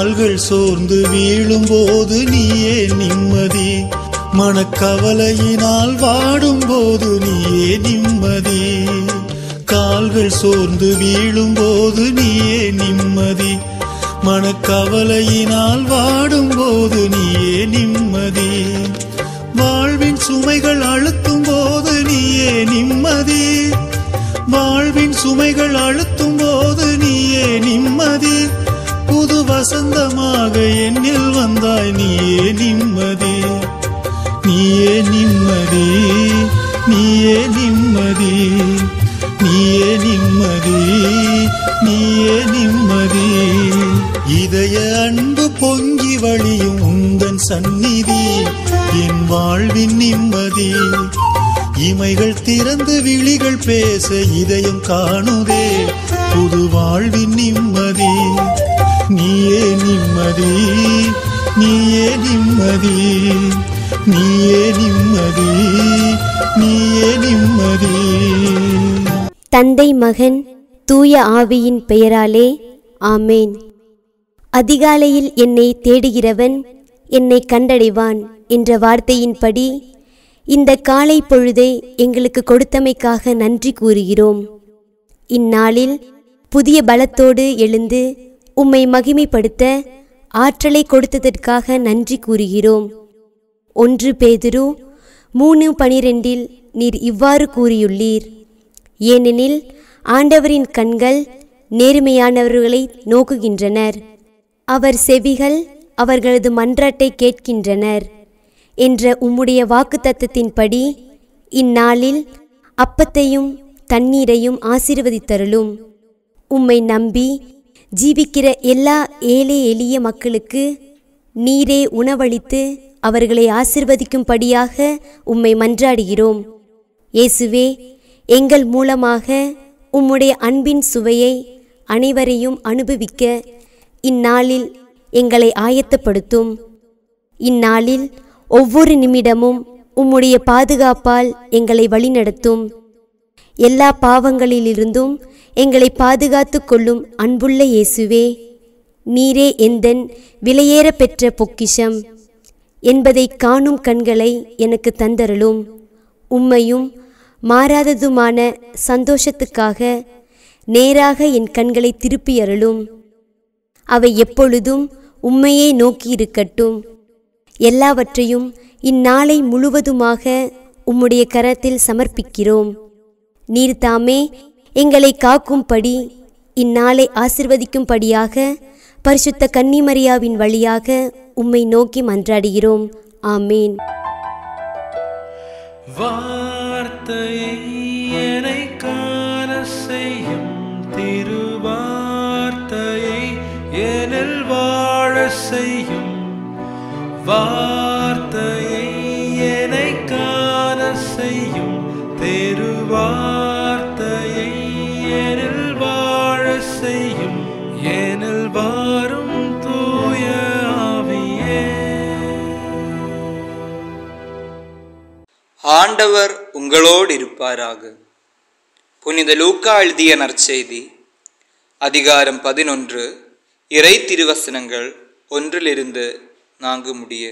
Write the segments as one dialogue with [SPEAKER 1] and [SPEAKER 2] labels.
[SPEAKER 1] கால்கள் சோர்ந்து வீழும்போது நீயே நிம்மதி மனக்கவலையினால் வாடும்போது நீயே நிம்மதி கால்கள் சோர்ந்து வீழும்போது நீயே நிம்மதி மனக்கவலையினால் வாடும்போது நீயே நிம்மதி வாழ்வின் சுமைகள் அழுத்தும் போது நீயே நிம்மதி வாழ்வின் சுமைகள் அழுத்தும் போது நீயே நிம்மதி புது வசந்தமாக என்னில் வந்தாய் நீயே நிம்மதி நீயே நிம்மதி நீயே நிம்மதி நீயே நிம்மதி நீயே நிம்மதி இதய அன்பு பொங்கி வழியும் உந்தன் சந்நிதி என் வாழ்வின் நிம்மதி இமைகள் திறந்து விழிகள் பேச இதயம் காணுதே புது வாழ்வின் நிம்மதி நீயே நிம்மதி நீயே நிம்மதி நீயே நிம்மதி நீயே நிம்மதி
[SPEAKER 2] தந்தை மகன் தூய ஆவியின் பெயராலே ஆமேன் அதிகாலையில் என்னை தேடுகிறவன் என்னை கண்டடைவான் என்ற வார்த்தையின்படி இந்த காலை பொழுதை எங்களுக்கு கொடுத்தமைக்காக நன்றி கூறுகிறோம் இந்நாளில் புதிய பலத்தோடு எழுந்து உம்மை மகிமைப்படுத்த ஆற்றலை கொடுத்ததற்காக நன்றி கூறுகிறோம் ஒன்று பேதுரு மூணு பனிரெண்டில் நீர் இவ்வாறு கூறியுள்ளீர் ஏனெனில் ஆண்டவரின் கண்கள் நேர்மையானவர்களை நோக்குகின்றனர் அவர் செவிகள் அவர்களது மன்றாட்டை கேட்கின்றனர் என்ற உம்முடைய வாக்குத்தத்தத்தின்படி இந்நாளில் அப்பத்தையும் தண்ணீரையும் ஆசீர்வதித்தருளும் உம்மை நம்பி ஜீவிக்கிற எல்லா ஏழை எளிய மக்களுக்கு நீரே உணவளித்து அவர்களை ஆசிர்வதிக்கும்படியாக உம்மை மன்றாடுகிறோம் இயேசுவே எங்கள் மூலமாக உம்முடைய அன்பின் சுவையை அனைவரையும் அனுபவிக்க இந்நாளில் எங்களை ஆயத்தப்படுத்தும் இந்நாளில் ஒவ்வொரு நிமிடமும் உம்முடைய பாதுகாப்பால் எங்களை வழிநடத்தும் எல்லா பாவங்களிலிருந்தும் எங்களை பாதுகாத்துக் கொள்ளும் அன்புள்ள இயேசுவே நீரே எந்தன் விலையேற பெற்ற பொக்கிஷம் என்பதை காணும் கண்களை எனக்கு தந்தருளும் உம்மையும் மாறாததுமான சந்தோஷத்துக்காக நேராக என் கண்களை திருப்பி அருளும் அவை எப்பொழுதும் உம்மையே நோக்கி இருக்கட்டும் எல்லாவற்றையும் இந்நாளை முழுவதுமாக உம்முடைய கரத்தில் சமர்ப்பிக்கிறோம் நீர் தாமே எங்களை காக்கும்படி இந்நாளை ஆசிர்வதிக்கும்படியாக பரிசுத்த கன்னிமரியாவின் வழியாக உம்மை நோக்கி மன்றாடுகிறோம் ஆமேன்
[SPEAKER 3] வார்த்தையை என்னை காண செய்யும் திருவார்த்தையை எனில் வாழ செய்யும் வார்த்தையை என்னை காண செய்யும் திருவார்த்தையை எனில் வாழ செய்யும் எனில் வாரும் தூய ஆவியே
[SPEAKER 4] ஆண்டவர் உங்களோடு இருப்பாராக புனித லூக்கா எழுதிய நற்செய்தி அதிகாரம் பதினொன்று இறை திருவசனங்கள் ஒன்றிலிருந்து நான்கு முடிய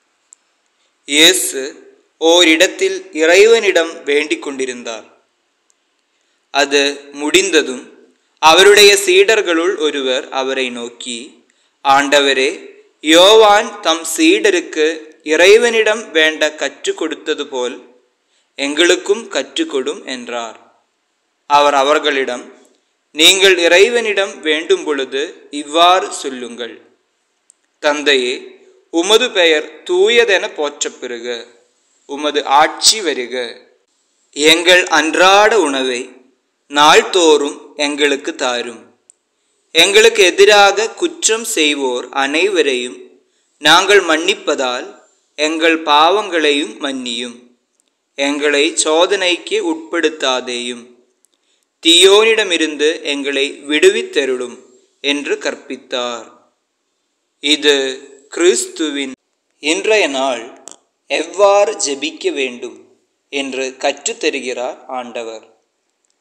[SPEAKER 4] இயேசு ஓரிடத்தில் இறைவனிடம் வேண்டிக் கொண்டிருந்தார் அது முடிந்ததும் அவருடைய சீடர்களுள் ஒருவர் அவரை நோக்கி ஆண்டவரே யோவான் தம் சீடருக்கு இறைவனிடம் வேண்ட கற்றுக் கொடுத்தது போல் எங்களுக்கும் கற்றுக்கொடும் என்றார் அவர் அவர்களிடம் நீங்கள் இறைவனிடம் வேண்டும் பொழுது இவ்வாறு சொல்லுங்கள் தந்தையே உமது பெயர் தூயதென போற்றப் பெறுக உமது ஆட்சி வருக எங்கள் அன்றாட உணவை நாள்தோறும் எங்களுக்கு தாரும் எங்களுக்கு எதிராக குற்றம் செய்வோர் அனைவரையும் நாங்கள் மன்னிப்பதால் எங்கள் பாவங்களையும் மன்னியும் எங்களை சோதனைக்கு உட்படுத்தாதேயும் தீயோனிடமிருந்து எங்களை விடுவித்தருளும் என்று கற்பித்தார் இது கிறிஸ்துவின் இன்றைய நாள் எவ்வாறு ஜெபிக்க வேண்டும் என்று கற்றுத்தருகிறார் ஆண்டவர்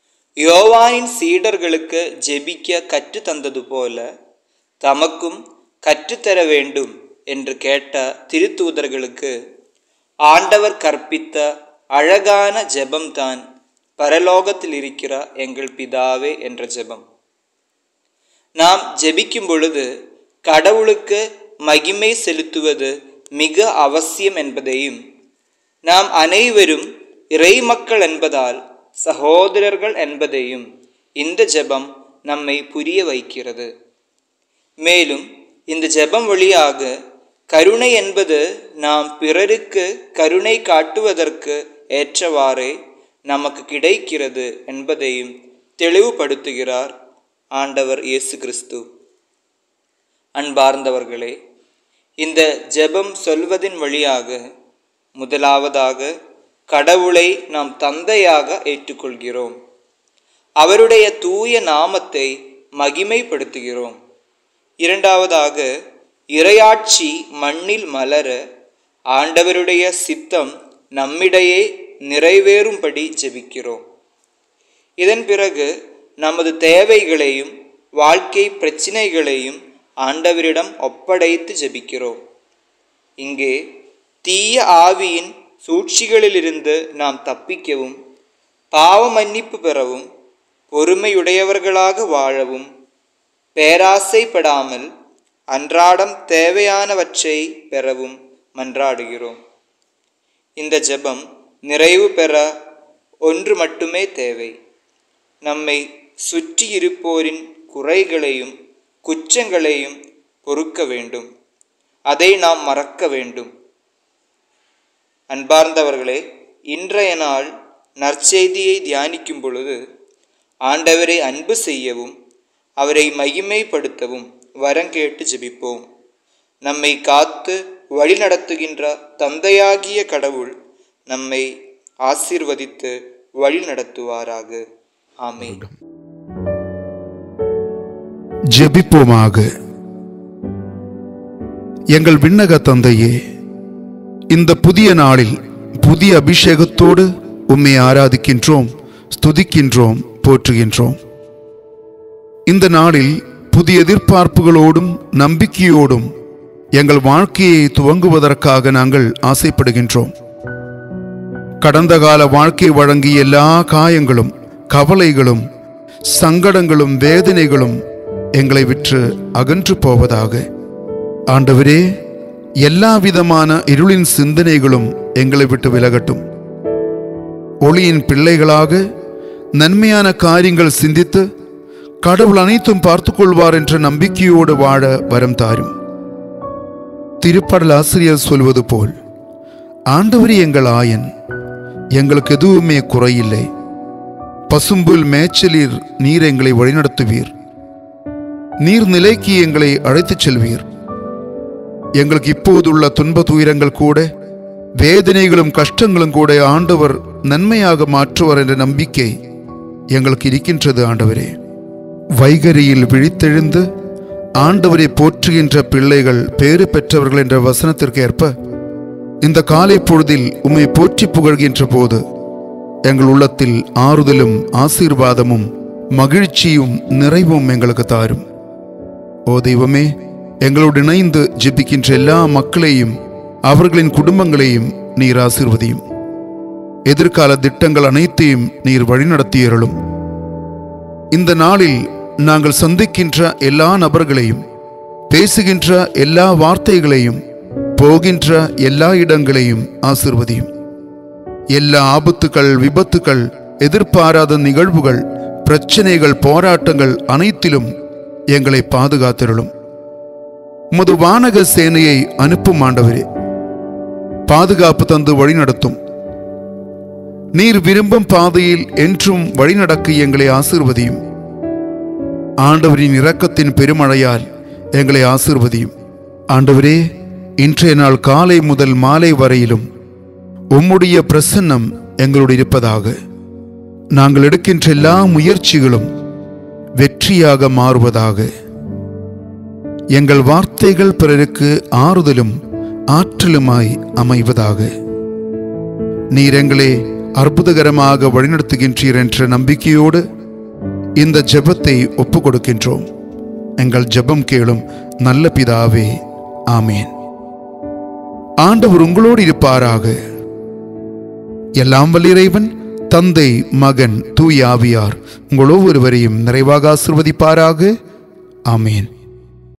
[SPEAKER 4] யோவானின் சீடர்களுக்கு ஜெபிக்க கற்று தந்தது போல தமக்கும் கற்றுத்தர வேண்டும் என்று கேட்ட திருத்தூதர்களுக்கு ஆண்டவர் கற்பித்த அழகான ஜெபம்தான் பரலோகத்தில் இருக்கிற எங்கள் பிதாவே என்ற ஜெபம் நாம் ஜெபிக்கும் பொழுது கடவுளுக்கு மகிமை செலுத்துவது மிக அவசியம் என்பதையும் நாம் அனைவரும் இறைமக்கள் என்பதால் சகோதரர்கள் என்பதையும் இந்த ஜெபம் நம்மை புரிய வைக்கிறது மேலும் இந்த ஜெபம் வழியாக கருணை என்பது நாம் பிறருக்கு கருணை காட்டுவதற்கு ஏற்றவாறே நமக்கு கிடைக்கிறது என்பதையும் தெளிவுபடுத்துகிறார் ஆண்டவர் இயேசு கிறிஸ்து அன்பார்ந்தவர்களே இந்த ஜெபம் சொல்வதின் வழியாக முதலாவதாக கடவுளை நாம் தந்தையாக ஏற்றுக்கொள்கிறோம் அவருடைய தூய நாமத்தை மகிமைப்படுத்துகிறோம் இரண்டாவதாக இறையாட்சி மண்ணில் மலர ஆண்டவருடைய சித்தம் நம்மிடையே நிறைவேறும்படி ஜெபிக்கிறோம் இதன் பிறகு நமது தேவைகளையும் வாழ்க்கை பிரச்சினைகளையும் ஆண்டவரிடம் ஒப்படைத்து ஜெபிக்கிறோம் இங்கே தீய ஆவியின் சூழ்ச்சிகளிலிருந்து நாம் தப்பிக்கவும் பாவ மன்னிப்பு பெறவும் பொறுமையுடையவர்களாக வாழவும் பேராசைப்படாமல் அன்றாடம் தேவையானவற்றை பெறவும் மன்றாடுகிறோம் இந்த ஜெபம் நிறைவு பெற ஒன்று மட்டுமே தேவை நம்மை சுற்றியிருப்போரின் குறைகளையும் குற்றங்களையும் பொறுக்க வேண்டும் அதை நாம் மறக்க வேண்டும் அன்பார்ந்தவர்களே இன்றைய நாள் நற்செய்தியை தியானிக்கும் பொழுது ஆண்டவரை அன்பு செய்யவும் அவரை மகிமைப்படுத்தவும் வரங்கேட்டு ஜெபிப்போம் நம்மை காத்து வழிநடத்துகின்ற தந்தையாகிய கடவுள் நம்மை ஆசீர்வதித்து வழி நடத்துவாராக ஆமென்
[SPEAKER 5] ஜெபிப்போமாக எங்கள் விண்ணக தந்தையே இந்த புதிய நாளில் புதிய அபிஷேகத்தோடு உம்மை ஆராதிக்கின்றோம் ஸ்துதிக்கின்றோம் போற்றுகின்றோம் இந்த நாளில் புதிய எதிர்பார்ப்புகளோடும் நம்பிக்கையோடும் எங்கள் வாழ்க்கையை துவங்குவதற்காக நாங்கள் ஆசைப்படுகின்றோம் கடந்த கால வாழ்க்கை வழங்கிய எல்லா காயங்களும் கவலைகளும் சங்கடங்களும் வேதனைகளும் எங்களை விற்று அகன்று போவதாக ஆண்டவரே எல்லா விதமான இருளின் சிந்தனைகளும் எங்களை விட்டு விலகட்டும் ஒளியின் பிள்ளைகளாக நன்மையான காரியங்கள் சிந்தித்து கடவுள் அனைத்தும் பார்த்துக் கொள்வார் என்ற நம்பிக்கையோடு வாழ வரம் தாரும் திருப்படல் ஆசிரியர் சொல்வது போல் ஆண்டவரே எங்கள் ஆயன் எங்களுக்கு எதுவுமே குறையில்லை பசும்புல் மேய்ச்சலில் நீர் எங்களை வழிநடத்துவீர் நீர்நிலைக்கு எங்களை அழைத்துச் செல்வீர் எங்களுக்கு இப்போதுள்ள துன்ப துயரங்கள் கூட வேதனைகளும் கஷ்டங்களும் கூட ஆண்டவர் நன்மையாக மாற்றுவார் என்ற நம்பிக்கை எங்களுக்கு இருக்கின்றது ஆண்டவரே வைகரியில் விழித்தெழுந்து ஆண்டவரை போற்றுகின்ற பிள்ளைகள் பேறு பெற்றவர்கள் என்ற வசனத்திற்கு ஏற்ப இந்த காலை பொழுதில் உம்மை போற்றி புகழ்கின்ற போது எங்கள் உள்ளத்தில் ஆறுதலும் ஆசீர்வாதமும் மகிழ்ச்சியும் நிறைவும் எங்களுக்கு தாரும் ஓ தெய்வமே எங்களோடு இணைந்து ஜெபிக்கின்ற எல்லா மக்களையும் அவர்களின் குடும்பங்களையும் நீர் ஆசீர்வதியும் எதிர்கால திட்டங்கள் அனைத்தையும் நீர் வழிநடத்தியருளும் இந்த நாளில் நாங்கள் சந்திக்கின்ற எல்லா நபர்களையும் பேசுகின்ற எல்லா வார்த்தைகளையும் போகின்ற எல்லா இடங்களையும் ஆசிர்வதியும் எல்லா ஆபத்துக்கள் விபத்துக்கள் எதிர்பாராத நிகழ்வுகள் பிரச்சனைகள் போராட்டங்கள் அனைத்திலும் எங்களை பாதுகாத்திருளும் உமது வானக சேனையை அனுப்பும் ஆண்டவரே பாதுகாப்பு தந்து வழிநடத்தும் நீர் விரும்பும் பாதையில் என்றும் வழிநடக்க எங்களை ஆசிர்வதியும் ஆண்டவரின் இரக்கத்தின் பெருமழையால் எங்களை ஆசிர்வதியும் ஆண்டவரே இன்றைய நாள் காலை முதல் மாலை வரையிலும் உம்முடைய பிரசன்னம் எங்களோடு இருப்பதாக நாங்கள் எடுக்கின்ற எல்லா முயற்சிகளும் வெற்றியாக மாறுவதாக எங்கள் வார்த்தைகள் பிறருக்கு ஆறுதலும் ஆற்றலுமாய் அமைவதாக நீர் எங்களை அற்புதகரமாக வழிநடத்துகின்றீர் என்ற நம்பிக்கையோடு இந்த ஜெபத்தை ஒப்பு கொடுக்கின்றோம் எங்கள் ஜெபம் கேளும் நல்ல பிதாவே ஆமேன் ஆண்டவர் உங்களோடு இருப்பாராக எல்லாம் வல்ல இறைவன் தந்தை மகன் தூய் ஆவியார் உங்கள் ஒவ்வொருவரையும் நிறைவாக ஆசிர்வதிப்பாராக ஆமேன்